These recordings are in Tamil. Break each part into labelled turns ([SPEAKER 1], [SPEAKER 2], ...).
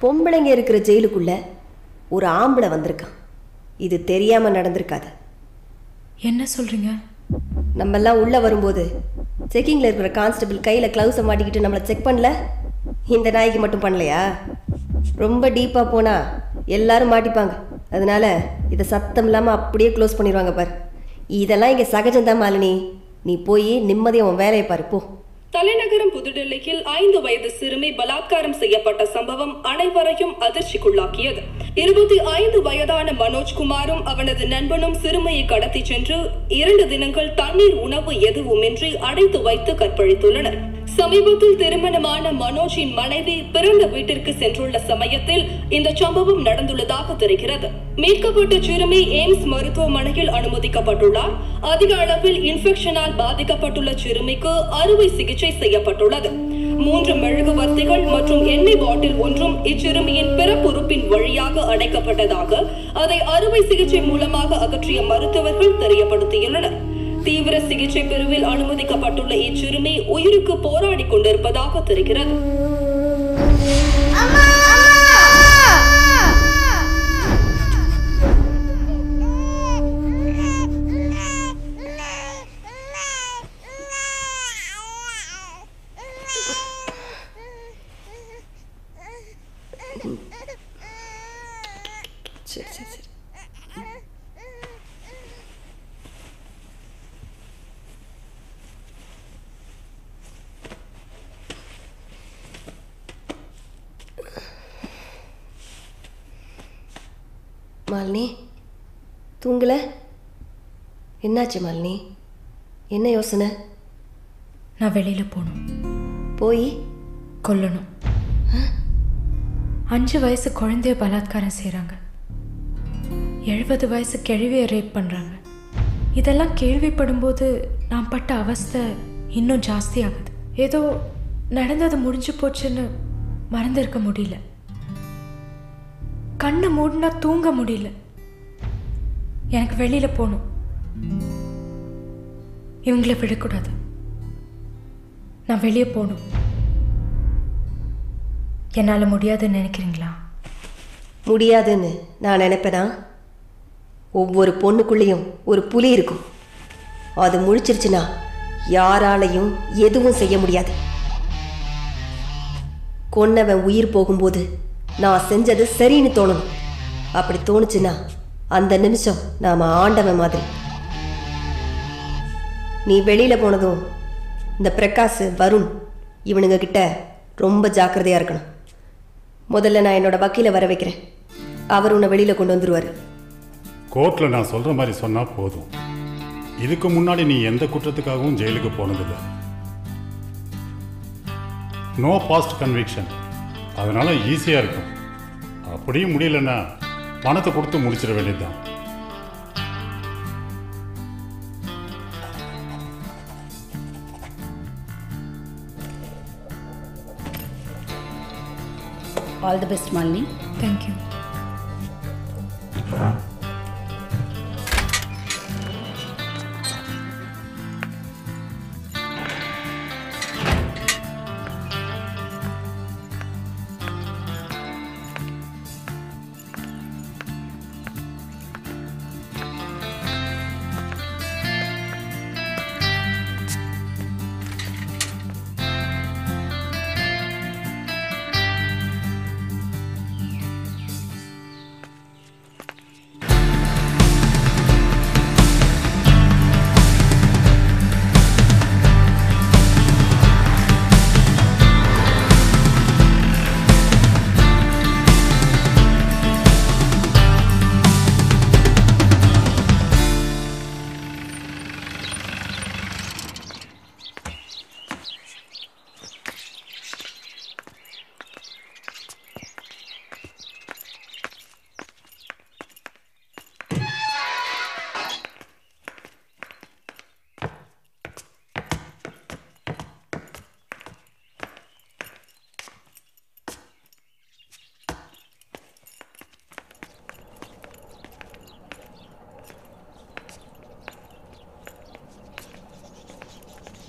[SPEAKER 1] பொம்பளைங்க இருக்கிற ஜெயிலுக்குள்ள ஒரு ஆம்பளை வந்திருக்கான் இது தெரியாம நடந்திருக்காது
[SPEAKER 2] என்ன சொல்றீங்க
[SPEAKER 1] நம்மெல்லாம் உள்ள வரும்போது செக்கிங்ல இருக்கிற கான்ஸ்டபிள் கையில கிளவுஸை மாட்டிக்கிட்டு நம்மளை செக் பண்ணல இந்த நாய்க்கு மட்டும் பண்ணலையா ரொம்ப டீப்பா போனா எல்லாரும் மாட்டிப்பாங்க அதனால இதை சத்தம் இல்லாம அப்படியே க்ளோஸ் பண்ணிடுவாங்க பாரு இதெல்லாம் இங்க சகஜம்தான் மாலினி நீ போய் நிம்மதியா உன் வேலையை பாரு போ
[SPEAKER 3] தலைநகரம் புதுடெல்லியில் ஐந்து வயது சிறுமி பலாத்காரம் செய்யப்பட்ட சம்பவம் அனைவரையும் அதிர்ச்சிக்குள்ளாக்கியது இருபத்தி ஐந்து வயதான மனோஜ்குமாரும் அவனது நண்பனும் சிறுமியை கடத்தி சென்று இரண்டு தினங்கள் தண்ணீர் உணவு எதுவுமின்றி அடைத்து வைத்து கற்பழித்துள்ளனர் சமீபத்தில் திருமணமான மனோஜின் மனைவி பிறந்த வீட்டிற்கு சென்றுள்ள சமயத்தில் இந்த சம்பவம் நடந்துள்ளதாக தெரிகிறது மீட்கப்பட்ட சிறுமி எய்ம்ஸ் மருத்துவமனையில் அனுமதிக்கப்பட்டுள்ளார் அதிக அளவில் இன்ஃபெக்ஷனால் பாதிக்கப்பட்டுள்ள சிறுமிக்கு அறுவை சிகிச்சை செய்யப்பட்டுள்ளது மூன்று மெழுகுவர்த்திகள் மற்றும் எண்ணெய் பாட்டில் ஒன்றும் இச்சிறுமியின் பிறப்புறுப்பின் வழியாக அடைக்கப்பட்டதாக அதை அறுவை சிகிச்சை மூலமாக அகற்றிய மருத்துவர்கள் தெரியப்படுத்தியுள்ளனர் தீவிர சிகிச்சை பிரிவில் அனுமதிக்கப்பட்டுள்ள இச்சிறுமி உயிருக்கு போராடி கொண்டிருப்பதாக தெரிகிறது
[SPEAKER 1] சரி சரி சரி மாலினி தூங்கல என்னாச்சு மாலினி என்ன யோசனை
[SPEAKER 2] நான் வெளியில போகணும்
[SPEAKER 1] போய்
[SPEAKER 2] கொல்லணும் அஞ்சு வயசு குழந்தைய பலாத்காரம் செய்கிறாங்க எழுபது வயசு கிழவியை ரேப் பண்ணுறாங்க இதெல்லாம் கேள்விப்படும்போது நான் பட்ட அவஸ்தை இன்னும் ஜாஸ்தி ஆகுது ஏதோ நடந்தது முடிஞ்சு போச்சுன்னு மறந்திருக்க முடியல கண்ணை மூடினா தூங்க முடியல எனக்கு வெளியில போகணும் இவங்களை விடக்கூடாது நான் வெளியே போகணும் என்னால் முடியாதுன்னு நினைக்கிறீங்களா
[SPEAKER 1] முடியாதுன்னு நான் நினைப்பேனா ஒவ்வொரு பொண்ணுக்குள்ளேயும் ஒரு புலி இருக்கும் அது முழிச்சிருச்சுன்னா யாராலையும் எதுவும் செய்ய முடியாது கொன்னவன் உயிர் போகும்போது நான் செஞ்சது சரின்னு தோணணும் அப்படி தோணுச்சுன்னா அந்த நிமிஷம் நாம ஆண்டவன் மாதிரி நீ வெளியில போனதும் இந்த பிரகாஷ் வருண் இவனுங்க கிட்ட ரொம்ப ஜாக்கிரதையா இருக்கணும் முதல்ல நான் என்னோட வக்கீலை வர வைக்கிறேன் அவர் உன்னை வெளியில கொண்டு வந்துருவாரு
[SPEAKER 4] கோர்ட்டில் நான் சொல்கிற மாதிரி சொன்னால் போதும் இதுக்கு முன்னாடி நீ எந்த குற்றத்துக்காகவும் ஜெயிலுக்கு போனதில்லை நோ பாஸ்ட் கன்விக்ஷன் அதனால ஈஸியாக இருக்கும் அப்படியும் முடியலன்னா பணத்தை கொடுத்து முடிச்சிட வேண்டியதுதான்
[SPEAKER 5] all the best Malini
[SPEAKER 2] thank you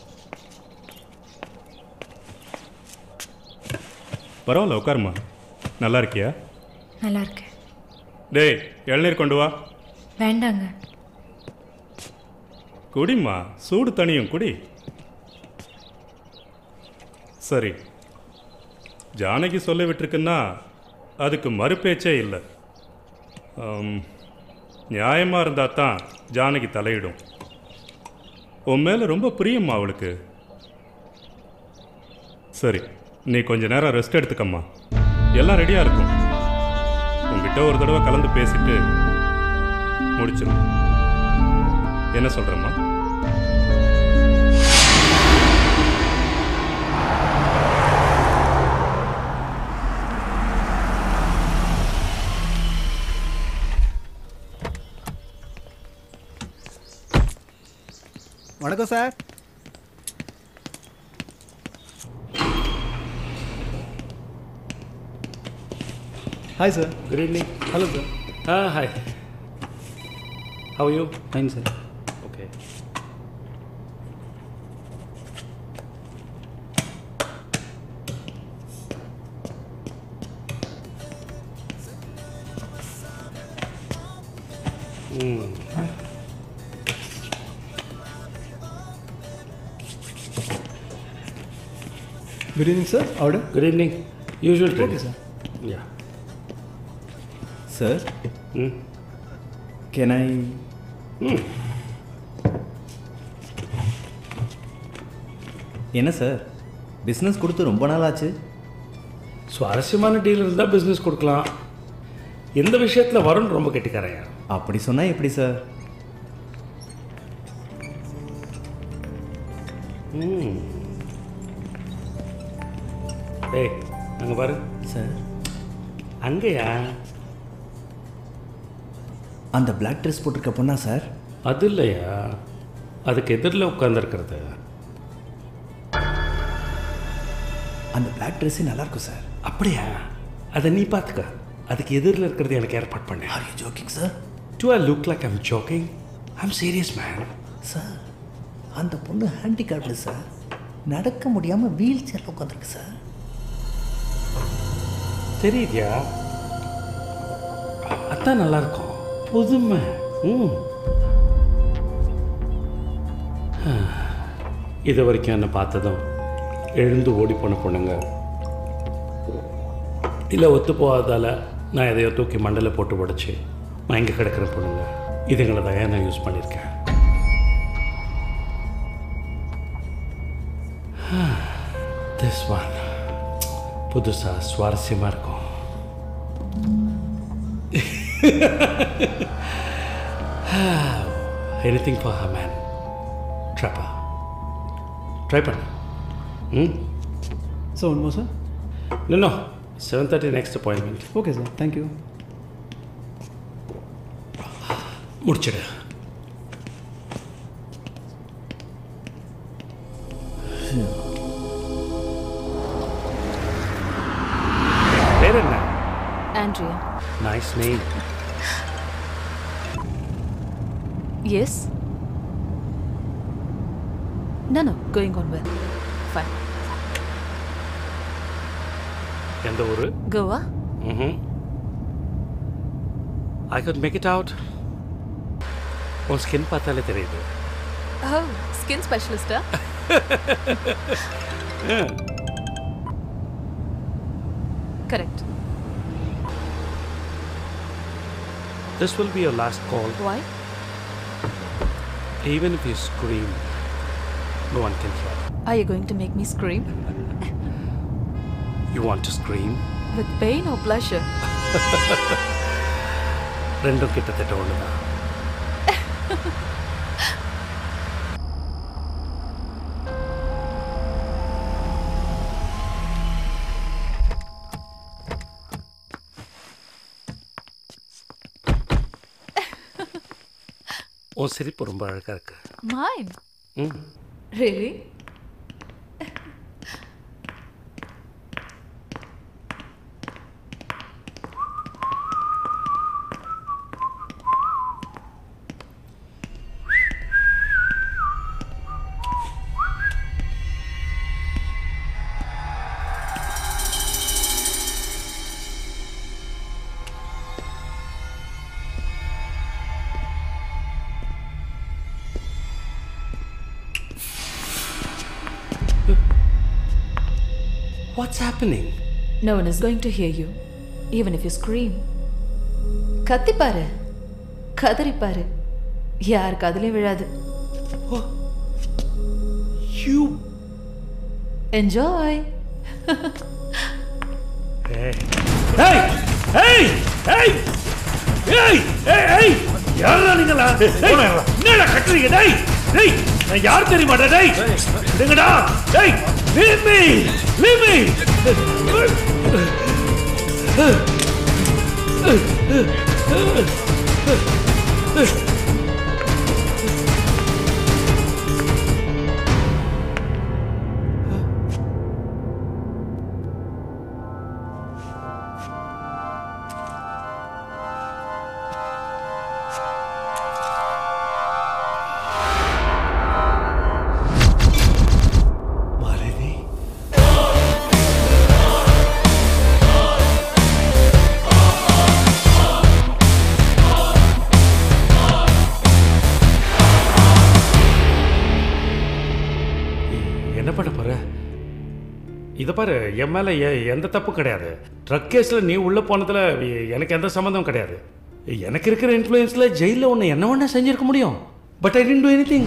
[SPEAKER 6] பரவாயில்ல உட்காருமா நல்லா இருக்கியா
[SPEAKER 2] நல்லா இருக்கேன்
[SPEAKER 6] டேய் இளநீர் கொண்டு வா
[SPEAKER 2] வேண்டாங்க
[SPEAKER 6] குடிம்மா சூடு தனியும் குடி சரி ஜானகி சொல்ல விட்டுருக்குன்னா அதுக்கு மறுபேச்சே இல்லை ஆம், நியாயமா இருந்தா தான் ஜானகி தலையிடும் உன் மேலே ரொம்ப பிரியம்மா அவளுக்கு சரி நீ கொஞ்ச நேரம் ரெஸ்ட் எடுத்துக்கம்மா எல்லாம் ரெடியாக இருக்கும் உங்ககிட்ட ஒரு தடவை கலந்து பேசிட்டு முடிச்சிடும் என்ன சொல்கிறம்மா
[SPEAKER 7] வணக்கம் sir hi sir
[SPEAKER 8] Good evening.
[SPEAKER 7] Hello sir
[SPEAKER 8] Ah, hi. How are you?
[SPEAKER 7] Fine sir
[SPEAKER 8] Okay.
[SPEAKER 7] Good evening sir order
[SPEAKER 8] Good evening. Usual
[SPEAKER 7] okay
[SPEAKER 8] training.
[SPEAKER 7] Sir
[SPEAKER 8] Yeah.
[SPEAKER 9] Sir
[SPEAKER 8] Hmm.
[SPEAKER 9] Can I என்ன சார் பிஸ்னஸ் கொடுத்து ரொம்ப நாள் ஆச்சு
[SPEAKER 8] சுவாரஸ்யமான டீல் இருந்தால் பிஸ்னஸ் கொடுக்கலாம் எந்த விஷயத்தில் வரும்னு ரொம்ப கெட்டிக்காரையா
[SPEAKER 9] அப்படி சொன்னால் எப்படி சார்
[SPEAKER 8] ஏய் அங்கே பாரு
[SPEAKER 9] சார்
[SPEAKER 8] அங்கேயா
[SPEAKER 9] அந்த பிளாக் ட்ரெஸ் போட்டிருக்க பொண்ணா சார்
[SPEAKER 8] அது இல்லையா அதுக்கு எதிரில் உட்காந்துருக்கிறது
[SPEAKER 9] அந்த பிளாக் ட்ரெஸ்ஸே நல்லாயிருக்கும் சார்
[SPEAKER 8] அப்படியா அதை நீ பார்த்துக்க அதுக்கு எதிரில் இருக்கிறது எனக்கு ஏற்பாடு பண்ணேன்
[SPEAKER 9] are you joking sir
[SPEAKER 8] do I look like I'm joking I'm serious man
[SPEAKER 9] sir அந்த பொண்ணு ஹேண்டிகேப்டு சார் நடக்க முடியாமல் வீல் சேரில் உட்காந்துருக்கு சார்
[SPEAKER 8] தெரியுதியா அதான் நல்லா இருக்கும் புதுமை ம் இது வரைக்கும் என்ன பார்த்ததும் எழுந்து ஓடி போன பொண்ணுங்க இல்லை ஒத்து போகாதால நான் எதையோ தூக்கி மண்டல போட்டு உடச்சி மயங்க கிடக்கிற பொண்ணுங்க இதுங்களை தான் நான் யூஸ் பண்ணியிருக்கேன் திஸ் ஒன் புதுசாக சுவாரஸ்யமாக இருக்கும் எனிதிங் ஃபார் ஹர் மேன் ட்ராப்பா ட்ரை பண்ணு ம்
[SPEAKER 7] சார் ஒன் மோர் சார்
[SPEAKER 8] இன்னோ seven thirty next appointment
[SPEAKER 7] okay sir thank you
[SPEAKER 8] முடிச்சிடு பேர் என்ன
[SPEAKER 10] Andrea.
[SPEAKER 8] Nice name
[SPEAKER 10] Yes? No, no, going on well. Fine.
[SPEAKER 8] எந்த ஊர்
[SPEAKER 10] Goa?
[SPEAKER 8] ம் I could make it out உன் ஸ்கின் பார்த்தாலே தெரியுது
[SPEAKER 10] Oh, skin specialist, huh? Correct.
[SPEAKER 8] This will be your last call.
[SPEAKER 10] Why?
[SPEAKER 8] Even if you scream, no one can hear.
[SPEAKER 10] Are you going to make me scream?
[SPEAKER 8] You want to scream?
[SPEAKER 10] With pain or pleasure?
[SPEAKER 8] ரெண்டும் கிட்டத்தட்ட ஒன்று தான் உன் சிரிப்பு ரொம்ப அழகாக இருக்கு
[SPEAKER 10] Mine?
[SPEAKER 8] ம்
[SPEAKER 10] Really?
[SPEAKER 8] What's happening?
[SPEAKER 10] No one is going to hear you, even if you scream. கத்திப்பாரு கதறிப்பாரு யார் காதுலயும் விழாது
[SPEAKER 8] You.
[SPEAKER 10] Enjoy
[SPEAKER 8] Hey! Hey! Hey! Hey! Hey! Hey! Hey! யாரா நீங்களா டேய், என்னடா கட்டுறீங்க டேய் டேய் நான் யார் தெரியுமா டேய் விடுங்கடா டேய் leave me leave me Malini என்ன பண்ண போற இதை பாரு என் மேலே எந்த தப்பும் கிடையாது ட்ரக் கேஸில் நீ உள்ளே போனதில் எனக்கு எந்த சம்மந்தம் கிடையாது எனக்கு இருக்கிற இன்ஃப்ளூயன்ஸில் ஜெயிலில் ஒன்று என்ன ஒன்றா செஞ்சிருக்க முடியும் but I didn't do anything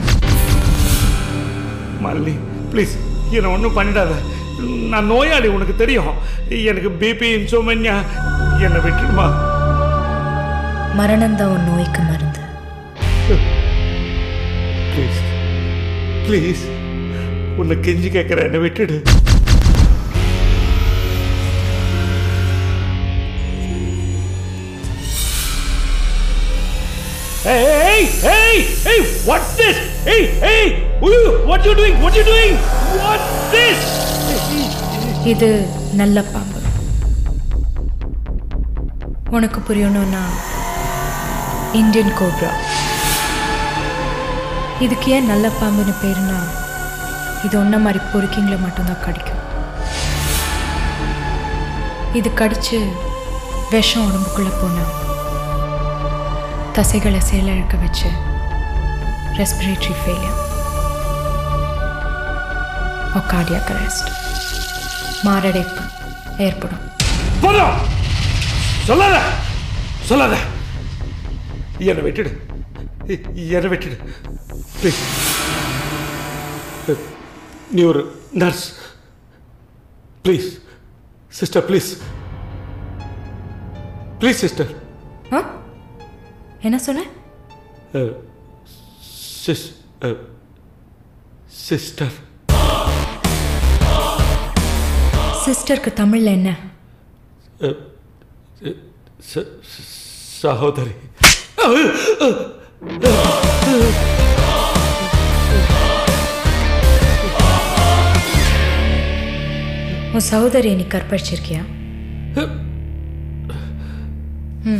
[SPEAKER 8] Malli please என்னை ஒன்றும் பண்ணிடாத நான் நோயாளி உனக்கு தெரியும் எனக்கு பிபி இன்சோமன்யா என்னை விட்டுடுமா
[SPEAKER 2] மரணம் தான் உன் நோய்க்கு மருந்து
[SPEAKER 8] ப்ளீஸ் ப்ளீஸ் உன்னை கெஞ்சி கேட்குறேன் என்னை விட்டுடு Hey, hey, hey, hey, what's this? Hey, hey, Ooh, what you doing? What you doing? What's this?
[SPEAKER 2] இது நல்ல பாம்பு உனக்கு புரியணும்னா இந்தியன் கோப்ரா இதுக்கு ஏன் நல்ல பாம்புன்னு பேருனா இது ஒன்றை மாதிரி பொறுக்கிங்களை மட்டும்தான் கடிக்கும் இது கடிச்சு விஷம் உடம்புக்குள்ளே போனால் தசைகளை செயலிழக்க வச்சு ரெஸ்பிரேட்டரி ஃபெயிலியர் கார்டியாக் அரெஸ்ட் மாரடைப்பு ஏற்படும்
[SPEAKER 8] போதும் சொல்லாத சொல்லாத என்னை விட்டுடு என்னை விட்டுடு ப்ளீஸ் நீ ஒரு nurse please sister please please sister
[SPEAKER 2] ஆ என்ன சொன்ன
[SPEAKER 8] சிஸ் சிஸ்டர்
[SPEAKER 2] சிஸ்டருக்கு தமிழில் என்ன
[SPEAKER 8] சகோதரி
[SPEAKER 2] உன் சகோதரியை நீ கற்பழிச்சிருக்கியா ம்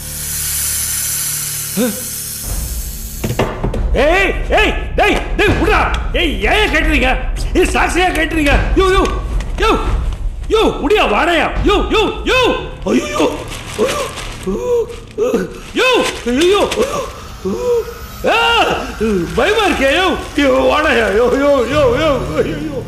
[SPEAKER 8] ஏய் ஏய் டேய் டேய் விடுடா ஏய் ஏன் கேட்டுறீங்க ஏய் சாக்ஸியா கேட்டுறீங்க யோ யோ யோ யோ முடியா வாடையா யோ யோ யோ ஐயோ யோ ஐயோ ஆ பயமா இருக்கே யோ யோ வாடையா யோ யோ யோ யோ ஐயோ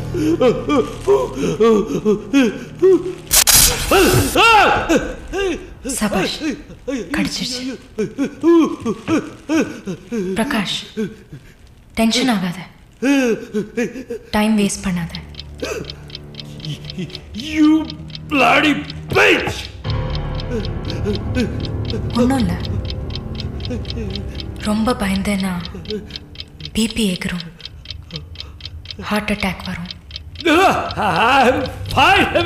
[SPEAKER 2] சபாஷ் கடிச்சிருச்சு பிரகாஷ் டென்ஷன் ஆகாத டைம் வேஸ்ட் பண்ணாத
[SPEAKER 8] யூ bloody bitch
[SPEAKER 2] ஒன்றும் இல்லை ரொம்ப பயந்தேன்னா பிபி ஏகிறோம் ஹார்ட் அட்டாக் வரும்
[SPEAKER 8] I'm fine.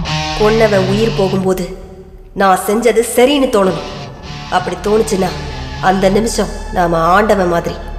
[SPEAKER 1] கொன்னவன் உயிர் போகும்போது நான் செஞ்சது சரின்னு தோணணும் அப்படி தோணுச்சுன்னா அந்த நிமிஷம் நாம ஆண்டவன் மாதிரி